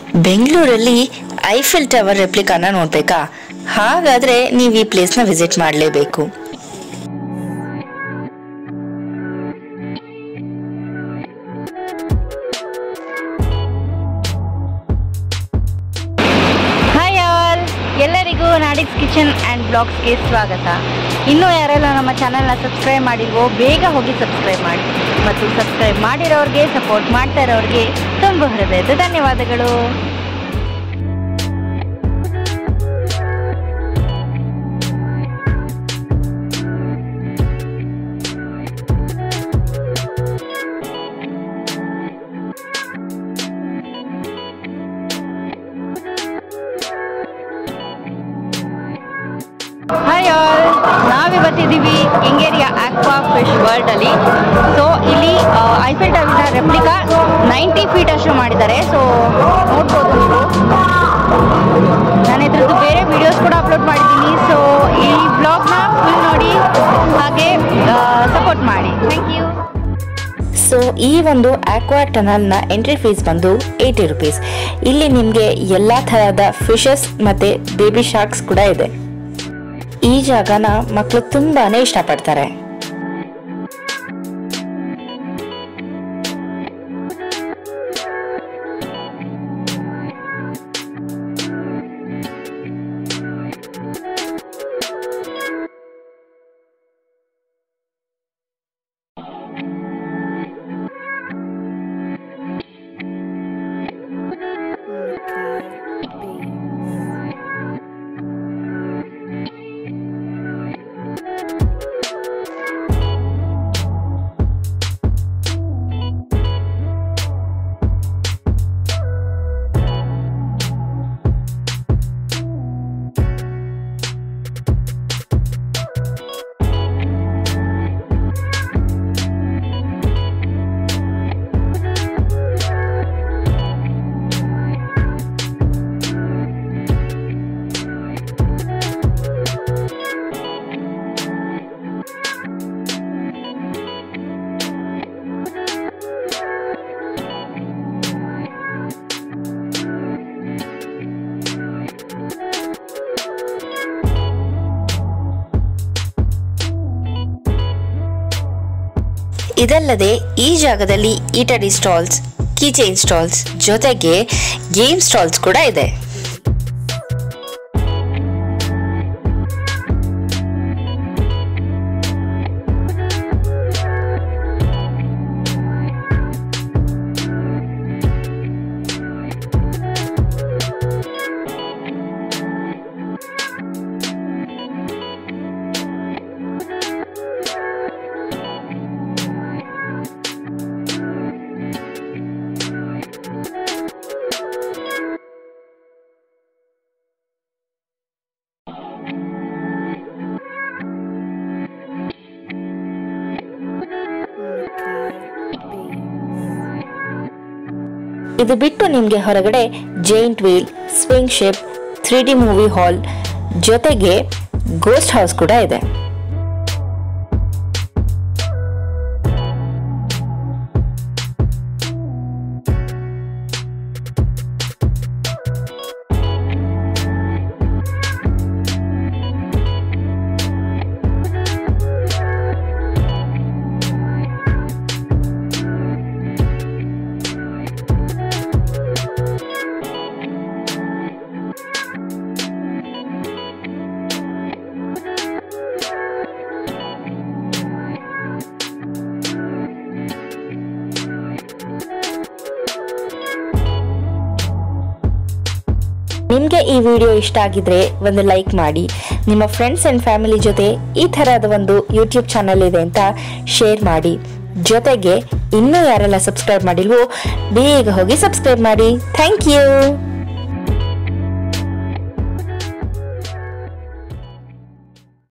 ಬೆಂಗಳೂರಲ್ಲಿ Eiffel tower ರೆಪ್ಲಿಕಾನ ನೋಡ್ಬೇಕಾ ಹಾಗಾದ್ರೆ ನೀವು ಈ ಪ್ಲೇಸ್ನ ವಿಸಿಟ್ ಮಾಡಲೇಬೇಕು ಹಾಯ್ ಆಲ್ ಎಲ್ಲರಿಗೂ ನಾಡಿಕ್ಸ್ ಕಿಚನ್ ಆ್ಯಂಡ್ ಬ್ಲಾಗ್ಸ್ಗೆ ಸ್ವಾಗತ ಇನ್ನೂ ಯಾರೆಲ್ಲ ನಮ್ಮ ಚಾನಲ್ನ ಸಬ್ಸ್ಕ್ರೈಬ್ ಮಾಡಿಲ್ವೋ ಬೇಗ ಹೋಗಿ ಸಬ್ಸ್ಕ್ರೈಬ್ ಮಾಡಿ ಮತ್ತು ಸಬ್ಸ್ಕ್ರೈಬ್ ಮಾಡಿರೋರಿಗೆ ಸಪೋರ್ಟ್ ಮಾಡ್ತಾ ಇರೋರಿಗೆ ತುಂಬ ಹೃದಯದ ಧನ್ಯವಾದಗಳು ಹಾಯ್ ಆಲ್ ನಾವಿವತ್ತಿದ್ದೀವಿ ಕೆಂಗೇರಿಯ ಆಕ್ವಾ ಫಿಶ್ ವರ್ಲ್ಡ್ ಅಲ್ಲಿ ಸೊ ಇಲ್ಲಿ ಐಫೆಲ್ ಟವರ್ನ ರೆಪ್ಲಿಕಾ ನೈಂಟಿ ಫೀಟ್ ಅಷ್ಟು ಮಾಡಿದ್ದಾರೆ ಸೊ ನೋಡ್ಬೋದು ನೀವು ನಾನು ಇದ್ರದ್ದು ಬೇರೆ ವಿಡಿಯೋಸ್ ಕೂಡ ಅಪ್ಲೋಡ್ ಮಾಡಿದ್ದೀನಿ ಸೊ ಈ ಬ್ಲಾಗ್ನ ಫುಲ್ ನೋಡಿ ಹಾಗೆ ಸಪೋರ್ಟ್ ಮಾಡಿ ಥ್ಯಾಂಕ್ ಯು ಸೊ ಈ ಒಂದು ಆಕ್ವಾ ಟನಲ್ನ ಎಂಟ್ರಿ ಫೀಸ್ ಬಂದು ಏಯ್ಟಿ ರುಪೀಸ್ ಇಲ್ಲಿ ನಿಮಗೆ ಎಲ್ಲ ಥರದ ಫಿಶಸ್ ಮತ್ತೆ ಬೇಬಿ ಶಾರ್ಕ್ಸ್ ಕೂಡ ಇದೆ ಈ ಜಾಗನ ಮಕ್ಕಳು ತುಂಬಾನೇ ಇಷ್ಟಪಡ್ತಾರೆ ಇದಲ್ಲದೆ ಈ ಜಾಗದಲ್ಲಿ ಈಟರಿ ಸ್ಟಾಲ್ಸ್ ಕೀಚೈನ್ ಸ್ಟಾಲ್ಸ್ ಜೊತೆಗೆ ಗೇಮ್ ಸ್ಟಾಲ್ಸ್ ಕೂಡ ಇದೆ ಇದು ಬಿಟ್ಟು ನಿಮಗೆ ಹೊರಗಡೆ giant wheel swing ship three D movie hall ಜೊತೆಗೆ ಗೋಸ್ಟ್ ಹೌಸ್ ಕೂಡ ಇದೆ ನಿಮಗೆ ಈ ವಿಡಿಯೋ ಇಷ್ಟ ಆಗಿದ್ರೆ ಒಂದು ಲೈಕ್ ಮಾಡಿ ನಿಮ್ಮ ಫ್ರೆಂಡ್ಸ್ ಆ್ಯಂಡ್ ಫ್ಯಾಮಿಲಿ ಜೊತೆ ಈ ಥರದ ಒಂದು ಯೂಟ್ಯೂಬ್ ಚಾನಲ್ ಇದೆ ಅಂತ ಶೇರ್ ಮಾಡಿ ಜೊತೆಗೆ ಇನ್ನೂ ಯಾರೆಲ್ಲ ಸಬ್ಸ್ಕ್ರೈಬ್ ಮಾಡಿಲ್ವೋ ಬೇಗ ಹೋಗಿ ಸಬ್ಸ್ಕ್ರೈಬ್ ಮಾಡಿ ಥ್ಯಾಂಕ್ ಯು